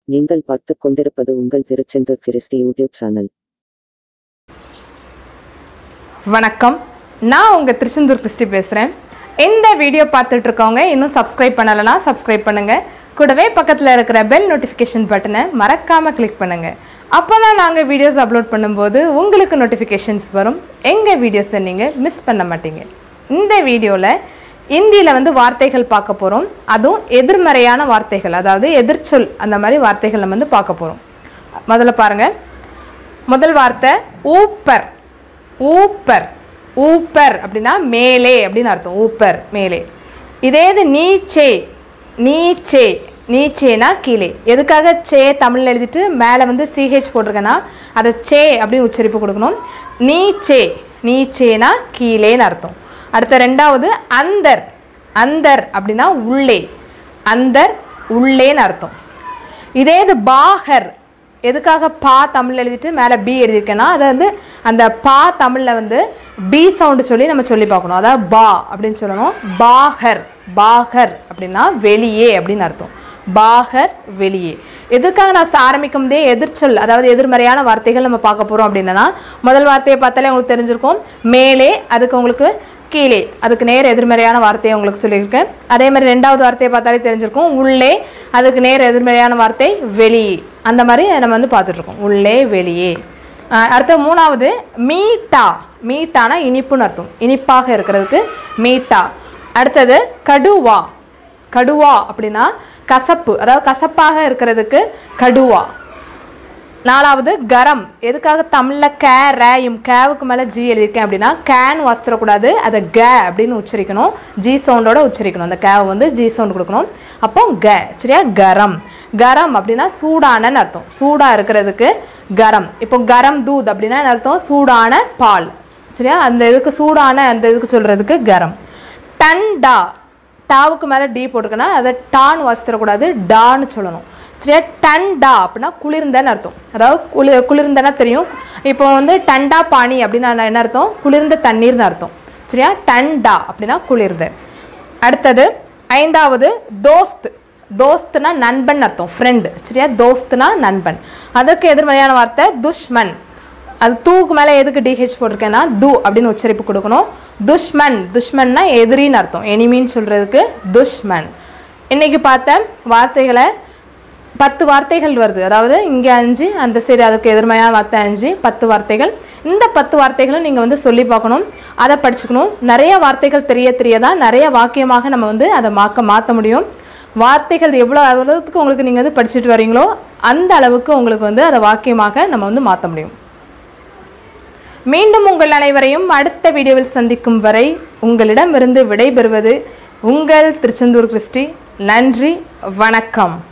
நீங்கள் பார்த்துக் கொண்டிருப்பது உங்கள் திருச்செந்தூர் கிறிஸ்டி யூடியூப் சேனல் வணக்கம் நான் உங்கள் திருச்செந்தூர் கிறிஸ்டி பேசுகிறேன் இந்த வீடியோ பார்த்துட்டு இருக்கவங்க இன்னும் சப்ஸ்கிரைப் பண்ணலைன்னா சப்ஸ்கிரைப் பண்ணுங்க கூடவே பக்கத்தில் இருக்கிற பெல் நோட்டிஃபிகேஷன் பட்டனை மறக்காமல் கிளிக் பண்ணுங்க அப்போ தான் நாங்கள் வீடியோஸ் அப்லோட் பண்ணும்போது உங்களுக்கு நோட்டிஃபிகேஷன்ஸ் வரும் எங்கள் வீடியோஸை நீங்கள் மிஸ் பண்ண மாட்டீங்க இந்த வீடியோவில் இந்தியில் வந்து வார்த்தைகள் பார்க்க போகிறோம் அதுவும் எதிர்மறையான வார்த்தைகள் அதாவது எதிர்ச்சொல் அந்த மாதிரி வார்த்தைகள் நம்ம வந்து பார்க்க போகிறோம் முதல்ல பாருங்கள் முதல் வார்த்தை ஊப்பர் ஊப்பர் ஊப்பர் அப்படின்னா மேலே அப்படின்னு அர்த்தம் ஊப்பர் மேலே இதே இது நீச்சே நீச்சே நீச்சேனா கீழே எதுக்காக சே தமிழில் எழுதிட்டு மேலே வந்து சிஹெச் போட்டிருக்கேன்னா அதை சே அப்படின்னு உச்சரிப்பு கொடுக்கணும் நீச்சே நீச்சேனா கீழேன்னு அர்த்தம் அடுத்த ரெண்டாவது அந்தர் அந்தர் அப்படின்னா உள்ளே அந்தர் உள்ளேன்னு அர்த்தம் இதே இது பாகர் எதுக்காக பா தமிழ் எழுதிட்டு மேலே பி எழுதியிருக்கேன்னா அதை வந்து அந்த பா தமிழில் வந்து பி சவுண்டு சொல்லி நம்ம சொல்லி பார்க்கணும் அதாவது பா அப்படின்னு சொல்லணும் பாகர் பாகர் அப்படின்னா வெளியே அப்படின்னு அர்த்தம் பாகர் வெளியே எதுக்காக நான் ஆரம்பிக்கும் போதே எதிர்ச்சொல் அதாவது எதிர்மறையான வார்த்தைகள் நம்ம பார்க்க போகிறோம் அப்படின்னா முதல் வார்த்தையை பார்த்தாலே உங்களுக்கு தெரிஞ்சிருக்கும் மேலே அதுக்கு உங்களுக்கு கீழே அதுக்கு நேர் எதிர்மறையான வார்த்தையை உங்களுக்கு சொல்லியிருக்கேன் அதே மாதிரி ரெண்டாவது வார்த்தையை பார்த்தாலே தெரிஞ்சிருக்கும் உள்ளே அதுக்கு நேர் எதிர்மறையான வார்த்தை வெளியே அந்த மாதிரி நம்ம வந்து பார்த்துட்ருக்கோம் உள்ளே வெளியே அஹ் அடுத்த மூணாவது மீட்டா மீட்டானா இனிப்புன்னு அர்த்தம் இனிப்பாக இருக்கிறதுக்கு மீட்டா அடுத்தது கடுவா கடுவா அப்படின்னா கசப்பு அதாவது கசப்பாக இருக்கிறதுக்கு கடுவா நாலாவது கரம் எதுக்காக தமிழில் கே ரேயும் கேவுக்கு மேலே ஜி எழுதியிருக்கேன் அப்படின்னா கேன் வாசித்தரக்கூடாது அதை க அப்படின்னு உச்சரிக்கணும் ஜி சவுண்டோட உச்சரிக்கணும் அந்த கேவை வந்து ஜி சவுண்ட் கொடுக்கணும் அப்போ க சரியா கரம் கரம் அப்படின்னா சூடானன்னு அர்த்தம் சூடாக இருக்கிறதுக்கு கரம் இப்போ கரம் தூத் அப்படின்னா என்ன அர்த்தம் சூடான பால் சரியா அந்த இதுக்கு சூடான அந்த இதுக்கு சொல்கிறதுக்கு கரம் டண்டா டாவுக்கு மேலே டி போட்டிருக்கேன்னா அதை டான்னு வாசித்தரக்கூடாது டான்னு சொல்லணும் சரியா டண்டா அப்படின்னா குளிர்ந்தன்னு அர்த்தம் அதாவது குளிர் குளிர்ந்தனா தெரியும் இப்போ வந்து டண்டா பானி அப்படின்னா என்ன அர்த்தம் குளிர்ந்த தண்ணீர்னு அர்த்தம் சரியா டண்டா அப்படின்னா குளிர்ந்த அடுத்தது ஐந்தாவது தோஸ்த் தோஸ்த்னா நண்பன் அர்த்தம் ஃப்ரெண்டு சரியா தோஸ்த்னா நண்பன் அதற்கு எதிர்மறையான வார்த்தை துஷ்மன் அது தூக்கு மேலே எதுக்கு டிஹெச் போட்டிருக்கேன்னா து அப்படின்னு உச்சரிப்பு கொடுக்கணும் துஷ்மன் துஷ்மன்னா எதிரின்னு அர்த்தம் எனிமின்னு சொல்கிறதுக்கு துஷ்மன் இன்னைக்கு பார்த்த வார்த்தைகளை பத்து வார்த்தைகள் வருது அதாவது இங்கே அஞ்சு அந்த சைடு அதுக்கு எதிர்மையான வார்த்தை அஞ்சு பத்து வார்த்தைகள் இந்த பத்து வார்த்தைகளும் நீங்கள் வந்து சொல்லி பார்க்கணும் அதை படிச்சுக்கணும் நிறைய வார்த்தைகள் தெரிய தெரிய தான் நிறைய வாக்கியமாக நம்ம வந்து அதை மாக்க மாற்ற முடியும் வார்த்தைகள் எவ்வளோ அளவுக்கு உங்களுக்கு நீங்கள் வந்து படிச்சுட்டு வரீங்களோ அந்த அளவுக்கு உங்களுக்கு வந்து அதை வாக்கியமாக நம்ம வந்து மாற்ற முடியும் மீண்டும் உங்கள் அனைவரையும் அடுத்த வீடியோவில் சந்திக்கும் வரை உங்களிடமிருந்து விடைபெறுவது உங்கள் திருச்செந்தூர் கிறிஸ்டி நன்றி வணக்கம்